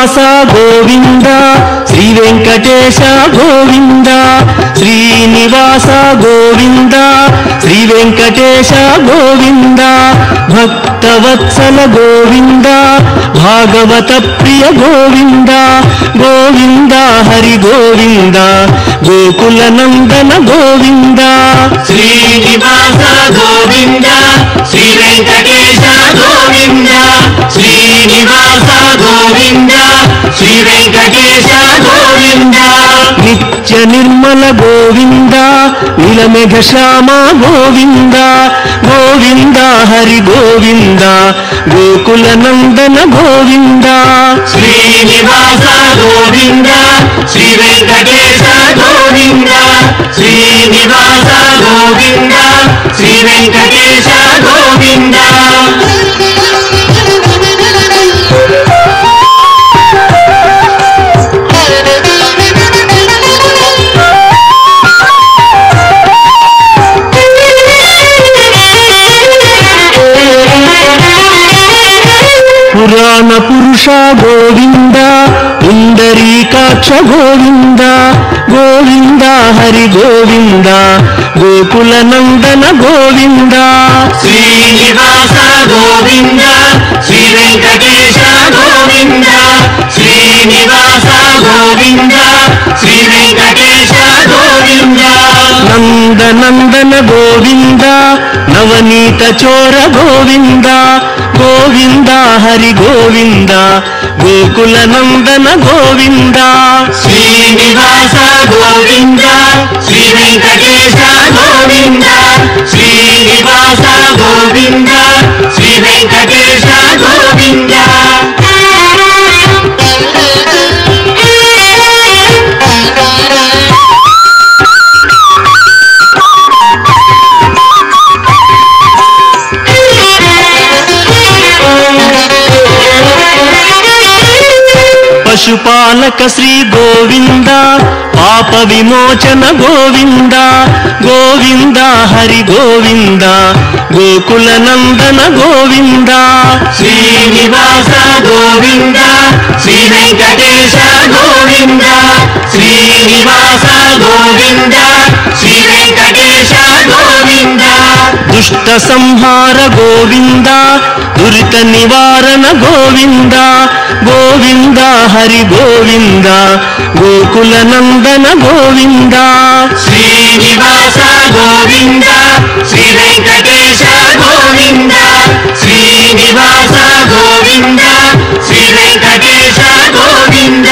శ్రీనివాస గోవింద శ్రీ వెంకటేశ గోవింద శ్రీనివాస గోవింద శ్రీ వెంకటేశ గోవింద భక్తవత్సల గోవింద భాగవత ప్రియ గోవింద గోవింద హరి గోవింద గోకుల నందన గోవింద శ్రీనివాస గోవింద శ్రీ వెంకటేశ గోవింద శ్రీనివాస గోవింద శ్రీ వెంకటేశ గోవింద నిత్య నిర్మల గోవింద నీలమేఘ శ్యామ గోవింద గోవింద హరి గోవింద గోకుల నందన గోవింద శ్రీనివాస గోవింద శ్రీ వెంకటేశ గోవింద శ్రీనివాస గోవింద శ్రీ వెంకటేశ గోవింద పురాణ పురుష గోవింద పుండరీకాక్ష గోవింద గోవింద హరి గోవింద గోకుల నందన గోవింద శ్రీనివాస గోవింద శ్రీ వెంకటేశ గోవింద శ్రీనివాస గోవింద శ్రీ వెంకటేశ గోవింద నందనందన గోవింద నవనీత చోర గోవింద గోవింద హరి గోవింద గోకుల నందన గోవింద శ్రీనివాస గోవింద శ్రీ వెంకటేశ గోవింద శ్రీనివాస గోవింద శ్రీ వెంకటేశ గోవింద పశుపాలక శ్రీ గోవింద పాప విమోచన గోవింద గోవింద హరి గోవింద గోకుల నందన గోవింద శ్రీనివాస గోవింద శ్రీ వెంకటేశ గోవింద శ్రీనివాస గోవింద శ్రీ వెంకటేశ గోవింద దుష్ట సంహార గోవింద దురిత నివారణ గోవింద గోవింద హరి గోవింద గోకుల నందన గోవింద శ్రీనివాస గోవింద శ్రీ వెంకటేశ గోవింద శ్రీనివాస గోవింద శ్రీ వెంకటేశ గోవింద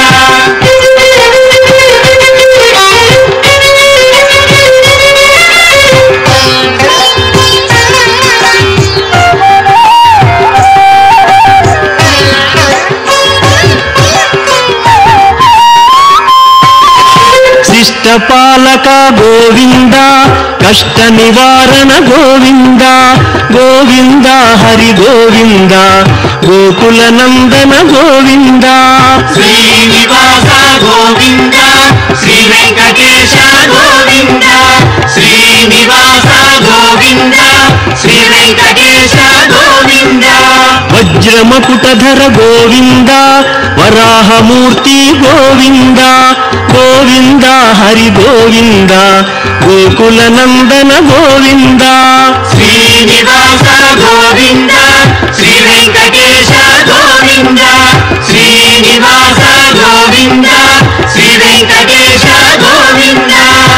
శిష్ట పాలక గోవింద కష్ట నివారణ గోవింద గోవింద హరి గోవింద గోకుల నందన గోవింద శ్రీనివాస గోవింద శ్రీ వెంకటేశ గోవింద శ్రీనివాస గోవింద శ్రీ వెంకటేశ గోవింద వజ్రమకుటధర గోవింద వరాహమూర్తి గోవింద గోవింద హరి గోవింద గోకుల నందన గోవింద శ్రీనివాస గోవింద శ్రీ వెంకటేశ గోవింద శ్రీనివాస గోవింద శ్రీ వెంకటేశ గోవింద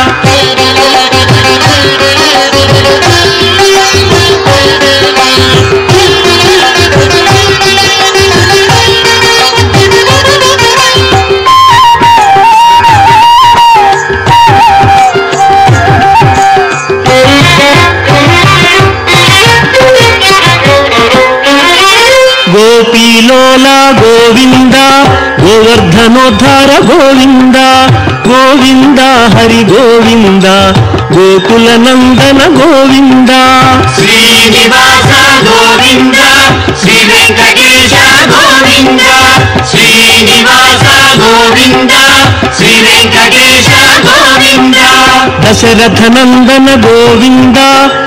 గోపీలోల గోవింద గోవర్ధనోద్ధార గోవింద గోవింద హరి గోవింద గోకుల నందన గోవింద శ్రీనివాస గోవింద శ్రీ వెంకటేశ గోవింద శ్రీనివాస గోవింద శ్రీ వెంకటేశ గోవింద దశరథ నందన గోవింద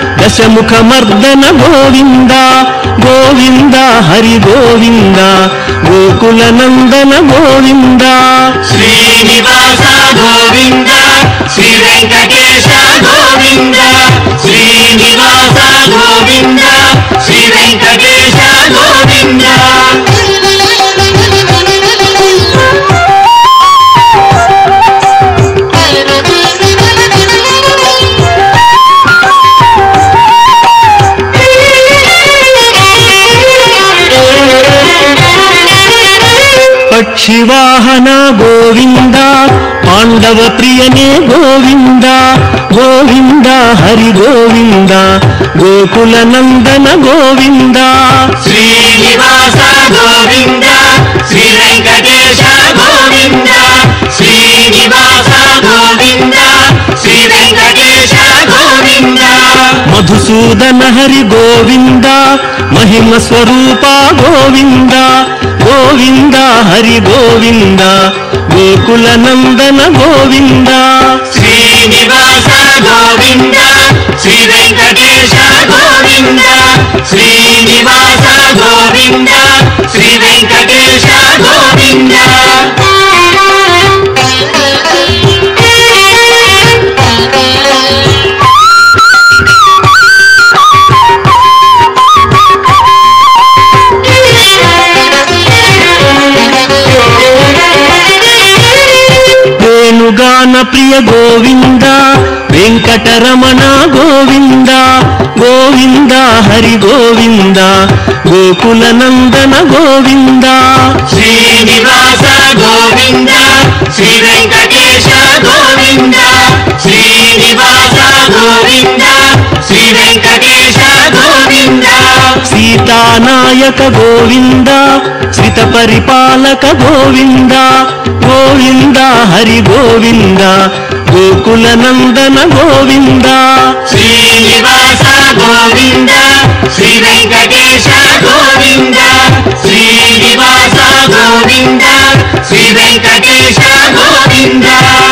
దశముఖ మర్దన గోవింద గోవింద హరి గోవింద గోకుల నందన గోవింద శ్రీనివాస గోవింద శ్రీ వెంకటేశ గోవింద శ్రీనివాస గోవింద శ్రీ వెంకటేశ గోవింద పక్షివాహన గోవింద పాండవ ప్రియనే గోవింద గోవింద హరి గోవింద గోకుల నందన గోవింద శ్రీనివాస గోవింద శ్రీ వెంకటేశ గోవింద శ్రీనివాస గోవింద శ్రీ వెంకటేశ గోవింద మధుసూదన హరి గోవింద మహిమ స్వరూప గోవింద గోవింద హరి గోవింద గోకుల నందన గోవింద శ్రీనివాస గోవింద శ్రీ వెంకటేశ గోవింద శ్రీనివాస గోవింద శ్రీ వెంకటేశ గోవింద వేణుగాన ప్రియ గోవింద వెంకటరమణ గోవింద గోవింద హరి గోవింద గోకుల నందన గోవింద శ్రీనివాస గోవింద శ్రీ వెంకటేశ గోవింద శ్రీనివాస గోవింద శ్రీ వెంకటేశ గోవింద సీతానాయక గోవింద శ్రిత పరిపాలక గోవింద గోవింద హరి గోవింద గోకుల నందన గోవింద శ్రీనివాస గోవింద శ్రీ వెంకటేశ గోవింద శ్రీనివాస గోవింద శ్రీ వెంకటేశ గోవింద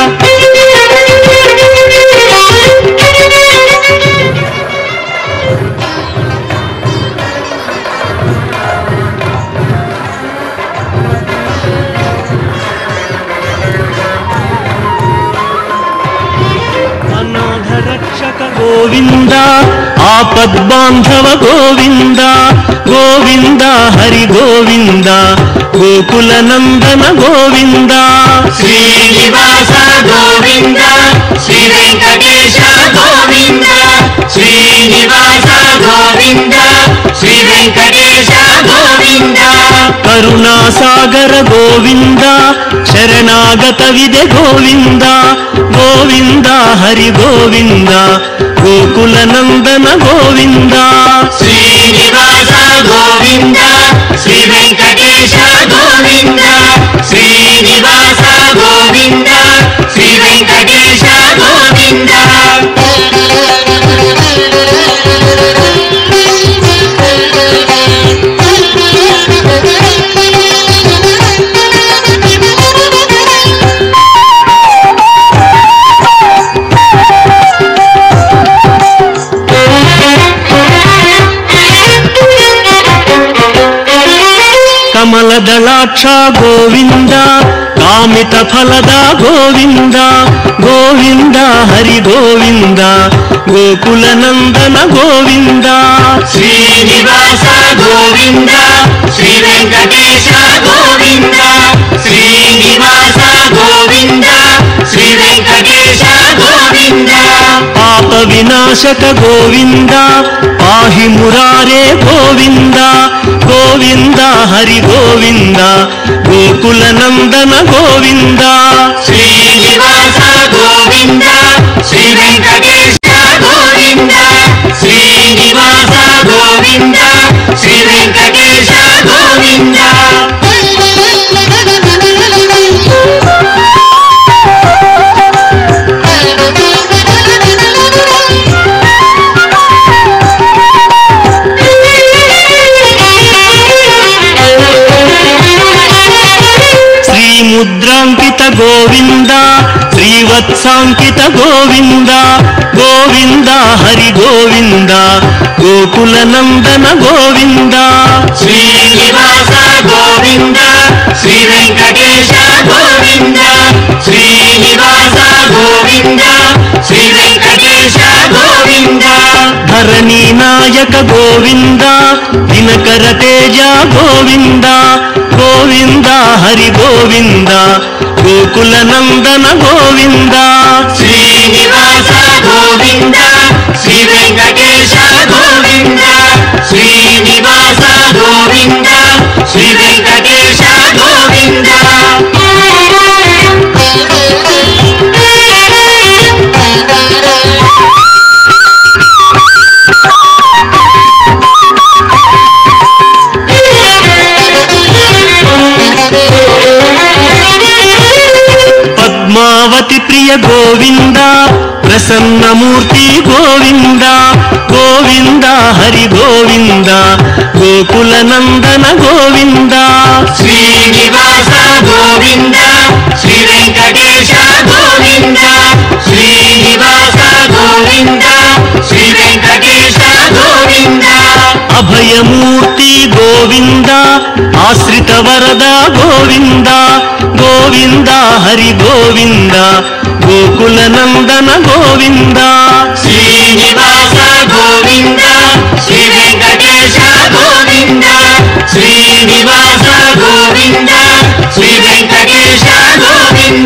అనాథ రక్షక గోవింద ఆపద్బాంధవ గోవింద గోవింద హరి గోవింద గోకుల నందన గోవింద శ్రీనివాస గోవింద శ్రీ వెంకటేశ గోవింద శ్రీనివాస గోవింద శ్రీ వెంకటేశ గోవింద కరుణాసాగర గోవింద శరణాగత విదే గోవింద గోవింద హరి గోవింద గోకుల నందన గోవింద శ్రీనివాస గోవింద శ్రీ వెంకటేశ గోవింద శ్రీనివాస గోవింద శ్రీ వెంకటేశ గోవింద కమలదళాక్ష గోవింద కామిత ఫలద గోవింద గోవింద హరి గోవింద గోకుల నందన గోవింద శ్రీనివాస గోవింద శ్రీ వెంకటేశ గోవింద శ్రీనివాస గోవింద శ్రీ వెంకటేశ గోవింద పాప వినాశక గోవింద పాహి మురారే గోవింద గోవింద హరి గోవింద గోకుల నందన గోవింద శ్రీనివాస గోవింద శ్రీ వెంకటేశ గోవింద శ్రీనివాస గోవింద శ్రీ వెంకటేశ గోవింద శ్రీముద్రాంకిత గోవింద శ్రీవత్సాంకిత గోవింద గోవింద హరి గోవింద గోకుల నందన గోవింద శ్రీనివాస గోవింద శ్రీ వెంకటేశ గోవింద శ్రీనివాస గోవింద శ్రీ వెంకటేశ గోవింద ధరణి నాయక గోవింద దినకర తేజ గోవింద గోవింద హరి గోవింద గోకుల నందన గోవింద శ్రీనివాస గోవింద శ్రీ వెంకటేశ గోవింద శ్రీనివాస గోవింద శ్రీ వెంకటేశ గోవింద పద్మావతి ప్రియ గోవింద ప్రసన్నమూర్తి గోవింద గోవింద హరి గోవింద గోకుల నందన గోవింద శ్రీనివాస గోవింద శ్రీ వెంకటేశ గోవింద శ్రీనివాస గోవింద శ్రీ వెంకటేశ గోవింద అభయమూర్తి గోవింద ఆశ్రిత వరద గోవింద గోవింద హరి గోవింద గోకుల నందన గోవింద శ్రీనివాస గోవింద శ్రీ వెంకటేశ గోవింద శ్రీనివాస గోవింద శ్రీ వెంకటేశ గోవింద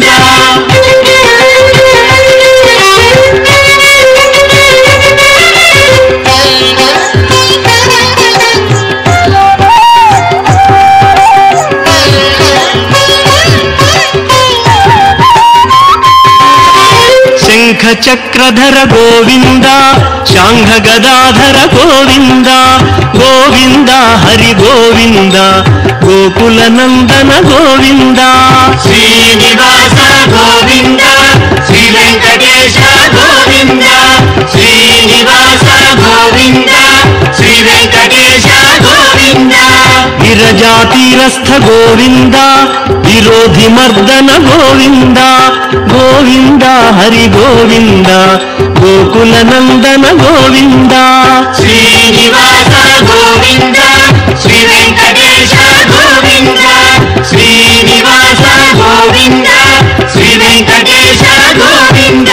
శంఖ చక్రధర గోవింద శాంఘ గదాధర గోవింద గోవింద హరి గోవింద గోకుల నందన గోవింద శ్రీనివాస గోవింద శ్రీ వెంకటేశ గోవింద శ్రీనివాస గోవింద శ్రీ వెంకటేశ గోవింద విరజాతీరస్థ గోవింద విరోధి మర్దన గోవింద గోవింద హరి గోవింద గోకుల నందన గోవింద శ్రీనివాస గోవింద శ్రీ వెంకటేశ గోవింద శ్రీనివాస గోవింద శ్రీ వెంకటేశ గోవింద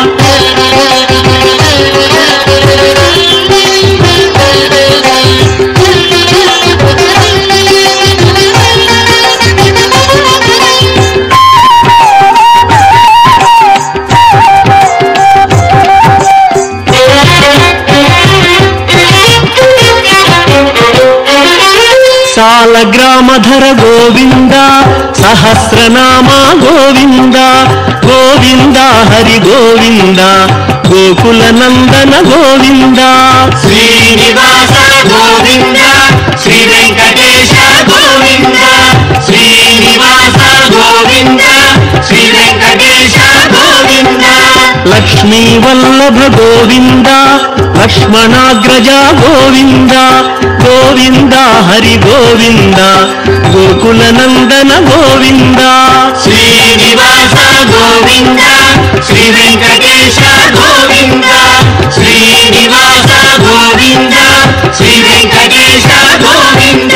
సాల గ్రామధర గోవింద సహస్రనామ గోవింద గోవింద హరి గోవింద గోకుల నందన గోవింద శ్రీనివాస గోవింద శ్రీ వెంకటేశ గోవింద శ్రీనివాస గోవింద శ్రీ వెంకటేశ గోవింద లక్ష్మీ వల్లభ గోవింద లక్ష్మణాగ్రజ గోవింద గోవింద హరి గోవింద గోకుల నందన గోవింద శ్రీనివాస గోవింద శ్రీ వెంకటేశ గోవింద శ్రీనివాస గోవింద శ్రీ వెంకటేశ గోవింద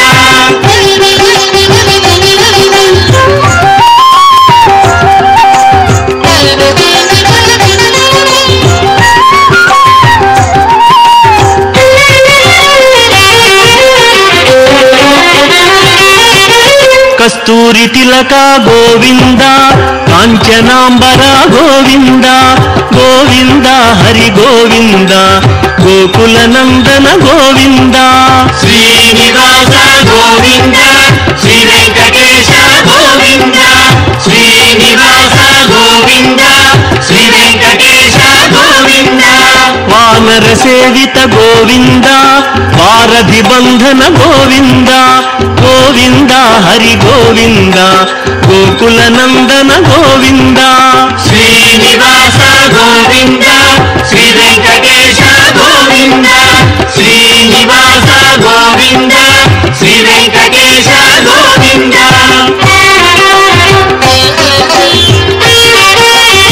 కస్తూరి తిలక గోవింద కాంచనాంబర గోవింద గోవింద హరి గోవింద గోకుల నందన గోవింద శ్రీనివాస గోవింద శ్రీ వెంకటేశ గోవింద శ్రీనివాస గోవింద శ్రీ వెంకటేశ గోవింద వానర సేవిత గోవింద వారధి బంధన గోవింద గోవింద హరి గోవింద గోకుల నందన గోవింద శ్రీనివాస గోవింద శ్రీ వెంకటేశ గోవింద శ్రీనివాస గోవింద శ్రీ వెంకటేశ గోవింద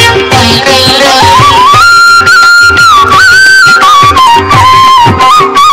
Thank you.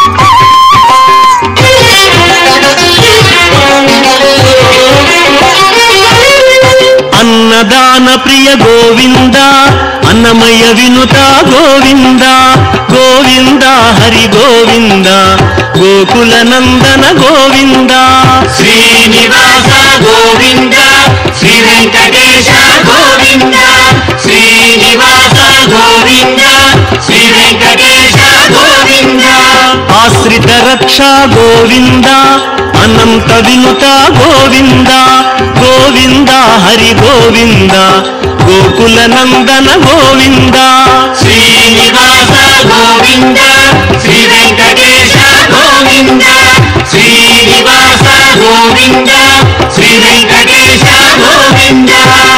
సంతాన ప్రియ గోవింద అన్నమయ వినుత గోవింద గోవింద హరి గోవింద గోకుల నందన గోవింద శ్రీనివాస గోవింద శ్రీ వెంకటేశ గోవింద శ్రీనివాస గోవింద శ్రీ వెంకటేశ గోవింద ఆశ్రిత రక్ష గోవింద అనంత వినుత గోవింద గోవింద హరి గోవింద గోకుల నందన గోవింద శ్రీనివాస గోవింద శ్రీ వెంకటేశ గోవింద శ్రీనివాస గోవింద శ్రీ వెంకటేశ గోవింద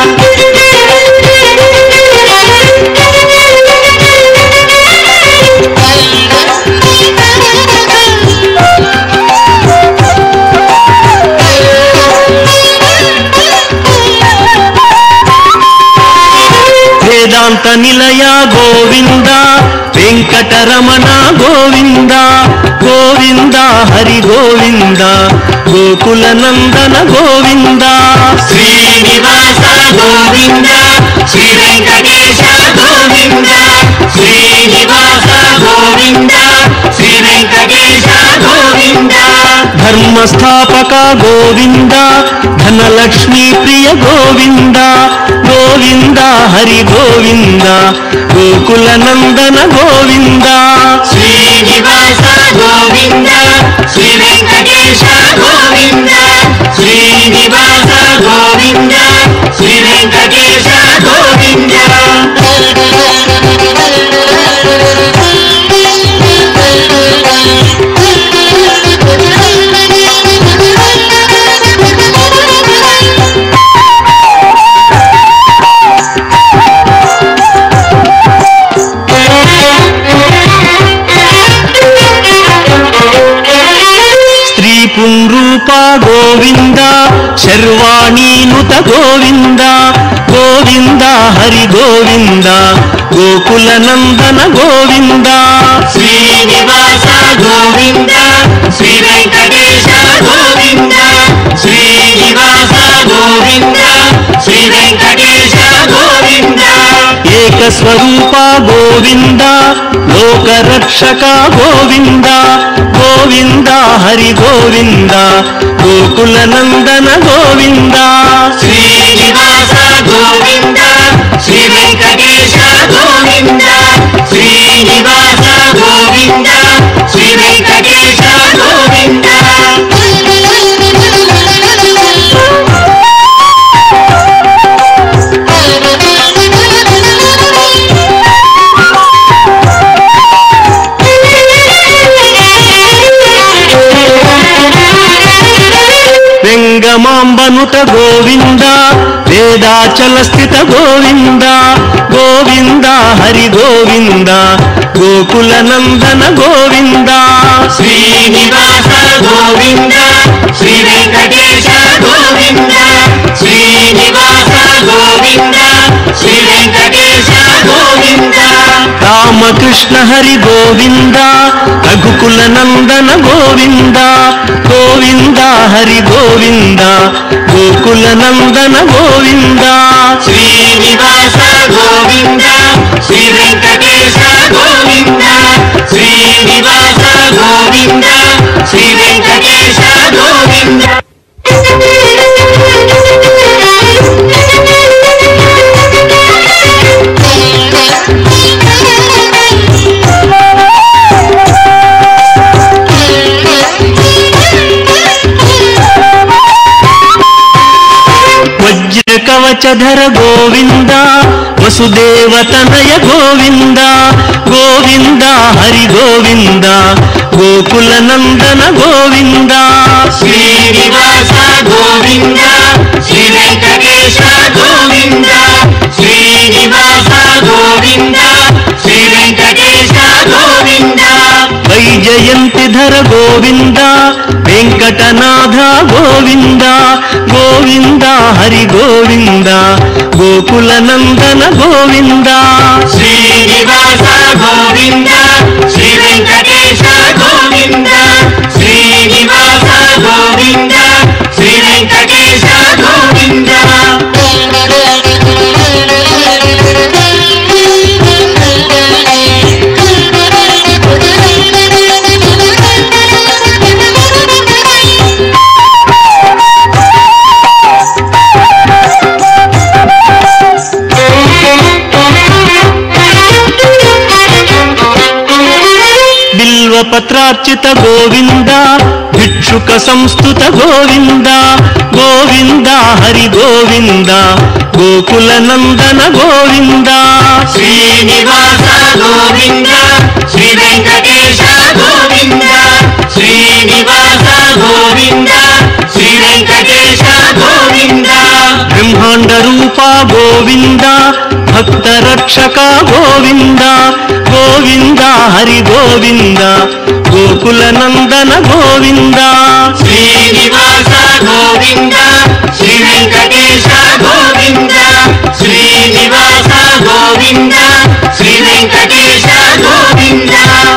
వేదాంత నిలయ గోవింద వెంకటరమణ గోవింద గోవింద హరి గోవింద గోకుల నందన గోవింద శ్రీనివాస గోవింద శ్రీ వెంకటేశ గోవింద శ్రీనివాస గోవింద శ్రీ వెంకటేశ గోవింద ధర్మస్థాపక గోవింద ధనలక్ష్మీ ప్రియ గోవింద గోవింద హరి గోవింద గోకుల నందన గోవింద శ్రీనివాస గోవింద శ్రీ వెంకటేశ గోవింద శ్రీనివాస గోవింద శ్రీ వెంకటేశ గోవింద స్త్రీ పుంరూప గోవింద శర్వాణీనుత గోవింద గోవింద హరి గోవింద గోకుల నందన గోవింద శ్రీనివాస గోవింద శ్రీ వెంకటేశ గోవింద శ్రీనివాస గోవింద శ్రీ వెంకటేశ గోవింద ఏకస్వరూప గోవింద లోకరక్షక గోవింద గోవింద హరి గోవింద గోకుల నందన గోవింద శ్రీనివాస గోవింద శ్రీ వెంకటేశ గోవింద శ్రీనివాస గోవింద శ్రీ వెంకటేశ గోవింద వెంగమాంబనుత గోవింద వేదాచల స్థిత గోవింద గోవింద హరి గోవింద గోకుల నందన గోవింద శ్రీనివాస గోవింద శ్రీ వెంకటేశ గోవింద శ్రీనివాస గోవింద శ్రీ వెంకటేశ గోవింద రామకృష్ణ హరి గోవింద రఘుకుల నందన గోవింద గోవింద హరి గోవింద గోకుల నందన గోవింద శ్రీనివాస గోవింద శ్రీ వెంకటేశ గోవింద శ్రీనివాస గోవింద శ్రీ వెంకటేశ గోవింద వజ్ర కవచధర గోవింద వసుదేవ తనయ గోవింద గోవింద హరి గోవింద గోకుల నందన గోవింద శ్రీనివాస గోవింద శ్రీ వెంకటేశ గోవింద శ్రీనివాస గోవింద శ్రీ వెంకటేశ గోవింద వైజయంతి ధర గోవింద వెంకటనాథ గోవింద గోవింద హరి గోవింద గోకుల నందన గోవింద శ్రీనివాస గోవింద శ్రీ వెంకటేశ గోవింద శ్రీనివాస గోవింద శ్రీ వెంకటేశ గోవింద బిల్వపత్రార్చిత గోవింద భిక్షుక సంస్థుత గోవింద గోవింద హరి గోవింద గోకుల నందన గోవింద శ్రీనివాస గోవింద శ్రీ వెంకటేశ గోవింద శ్రీనివాస గోవింద శ్రీ వెంకటేశ గోవింద బ్రహ్మాండ రూప గోవింద భక్త రక్షక గోవింద గోవింద హరి గోవింద గోకుల నందన గోవింద శ్రీనివాస గోవింద శ్రీ వెంకటేశ గోవింద శ్రీనివాస గోవింద శ్రీ వెంకటేశ గోవింద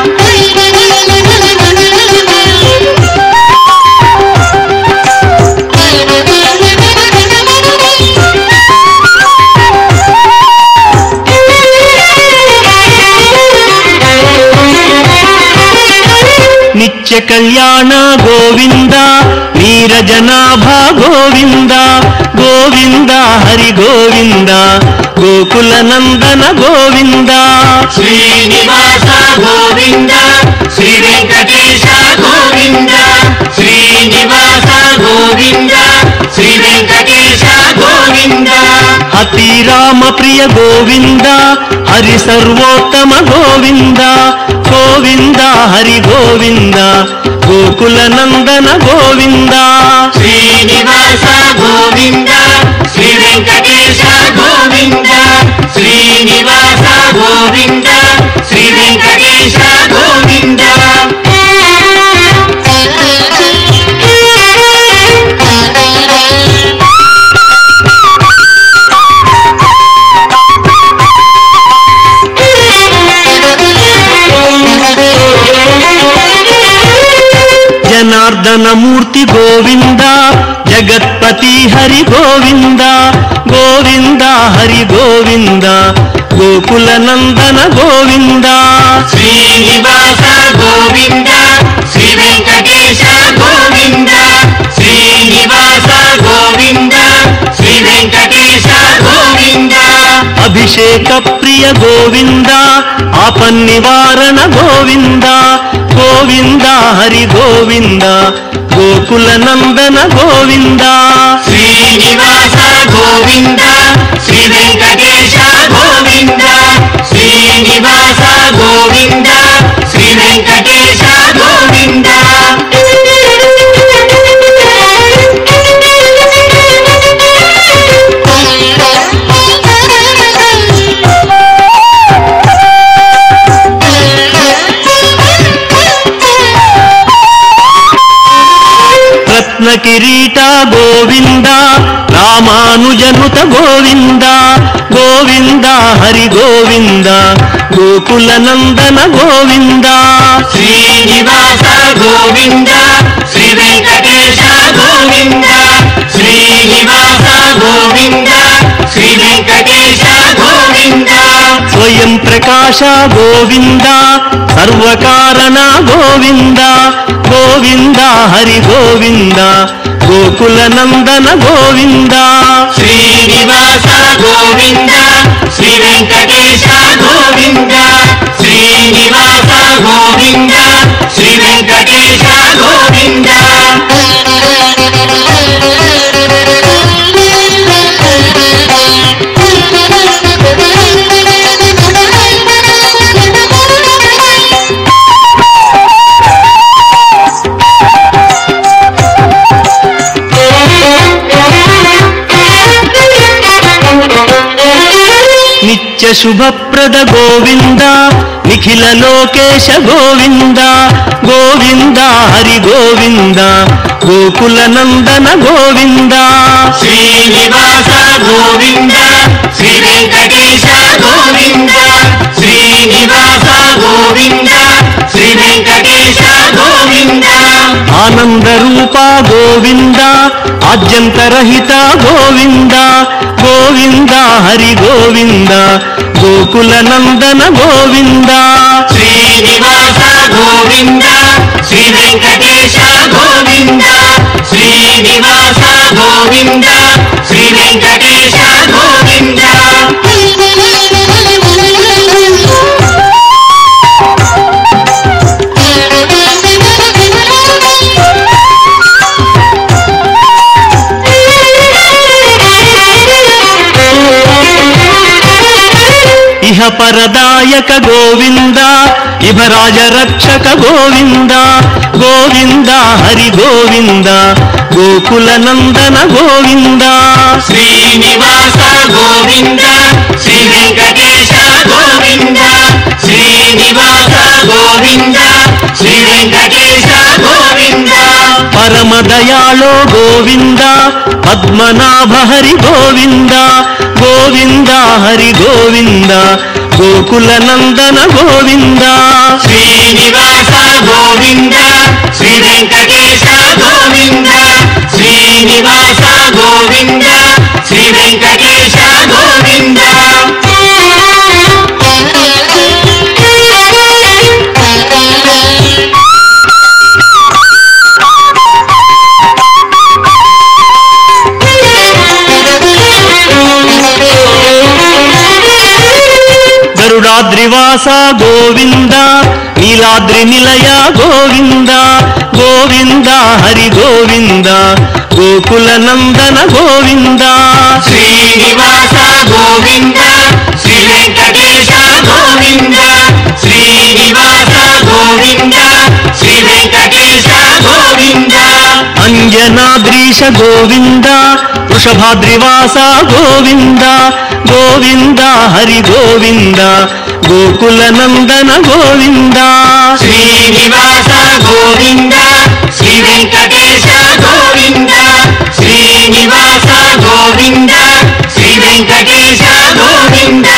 నిత్య కళ్యాణ గోవింద నీరజనాభ గోవింద గోవింద హరి గోవింద గోకుల నందన గోవింద శ్రీనివాస గోవింద శ్రీ వెంకటేశ గోవింద శ్రీనివాస గోవింద శ్రీ వెంకటేశ గోవింద అతి రామ ప్రియ గోవింద హరి సర్వోత్తమ గోవింద గోవింద హరి గోవింద గోకుల నందన గోవింద శ్రీనివాస గోవింద శ్రీ వెంకటేశ గోవింద శ్రీనివాస గోవింద శ్రీ వెంకటేశ గోవింద జనార్దన మూర్తి గోవింద జగత్పతి హరి గోవింద గోవింద హరి గోవింద గోకుల నందన గోవింద శ్రీనివాస గోవింద శ్రీ వెంకటేశ గోవింద శ్రీనివాస గోవింద శ్రీ వెంకటేశ గోవింద అభిషేక ప్రియ గోవింద ఆపన్నివారణ గోవింద గోవింద హరి గోవింద గోకుల నందన గోవింద శ్రీనివాస గోవింద శ్రీ వెంకటేశ గోవింద శ్రీనివాస గోవింద శ్రీ వెంకటేశ గోవింద రత్న కిరీట గోవింద రామానుజనుత గోవింద గోవింద హరి గోవింద గోకుల నందన గోవింద శ్రీనివాస గోవింద శ్రీ వెంకటేశ గోవింద శ్రీనివాస గోవింద శ్రీ వెంకటేశ గోవింద స్వయం ప్రకాశ గోవింద సర్వకారణ గోవింద గోవింద హరి గోవింద గోకుల నందన గోవింద శ్రీనివాస గోవింద శ్రీ వెంకటేశ గోవింద శ్రీనివాస గోవింద శ్రీ వెంకటేశ గోవింద నిత్య శుభప్రద గోవింద నిఖిల లోకేశ గోవింద గోవింద హరి గోవింద గోకుల నందన గోవింద శ్రీనివాస గోవింద శ్రీ వెంకటేశ గోవింద శ్రీనివాస గోవింద శ్రీ వెంకటేశ గోవింద ఆనంద రూప గోవింద ఆద్యంతరహిత గోవింద గోవింద హరి గోవింద గోకుల నందన గోవింద శ్రీనివాస గోవింద శ్రీ వెంకటేశ గోవింద శ్రీనివాస గోవింద శ్రీ వెంకటేశ గోవింద Thank you. పరదాయక గోవింద ఇభరాజ రక్షక గోవింద గోవింద హరి గోవింద గోకుల నందన గోవింద శ్రీనివాస గోవింద శ్రీ వెంకటేశ గోవింద శ్రీనివాస గోవింద శ్రీ వెంకటేశ గోవింద పరమ దయాళో గోవింద పద్మనాభ హరి గోవింద గోవింద హరి గోవింద గోకుల నందన గోవింద శ్రీనివాస గోవింద శ్రీ వెంకటేశ గోవింద శ్రీనివాస గోవింద శ్రీ వెంకటేశ గోవింద గరుడాద్రివాస గోవింద నీలాద్రి నిలయ గోవింద గోవింద హరి గోవింద గోకుల నందన గోవింద శ్రీనివాస గోవింద శ్రీ వెంకటేశ గోవింద శ్రీనివాస గోవింద శ్రీ వెంకటేశ గోవింద అంజనాద్రీశ గోవింద వృషభాద్రివాస గోవింద గోవింద హరి గోవింద గోకుల నందన గోవింద శ్రీనివాస గోవింద శ్రీ వెంకటేశ గోవింద శ్రీనివాస గోవింద శ్రీ వెంకటేశ గోవింద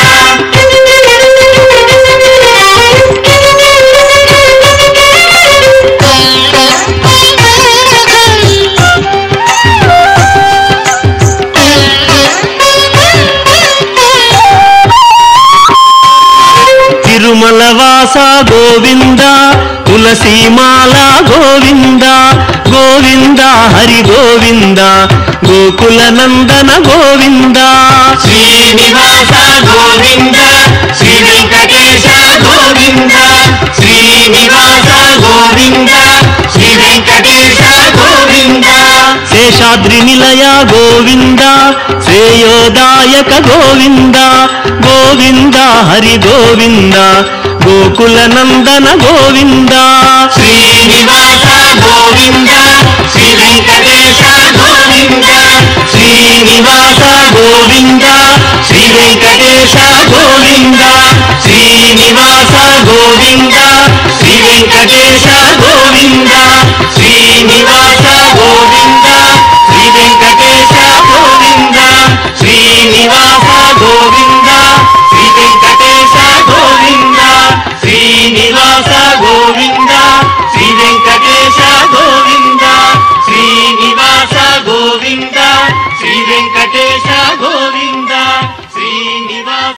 తిరుమల వాస గోవింద తులసీమాల గోవింద గోవింద హరి గోవింద గోకుల నందన గోవింద శ్రీనివాస గోవింద శ్రీ వెంకటేశ గోవింద శ్రీనివాస గోవింద శ్రీ వెంకటేశ గోవింద శేషాద్రి నిలయ గోవింద శ్రేయోదాయక గోవింద గోవింద హరి గోవింద గోకుల నందన గోవింద శ్రీనివాస గోవింద శ్రీ వెంకటేశ గోవింద శ్రీనివాస గోవింద శ్రీ వెంకటేశ గోవింద శ్రీనివాస గోవింద శ్రీ వెంకటేశ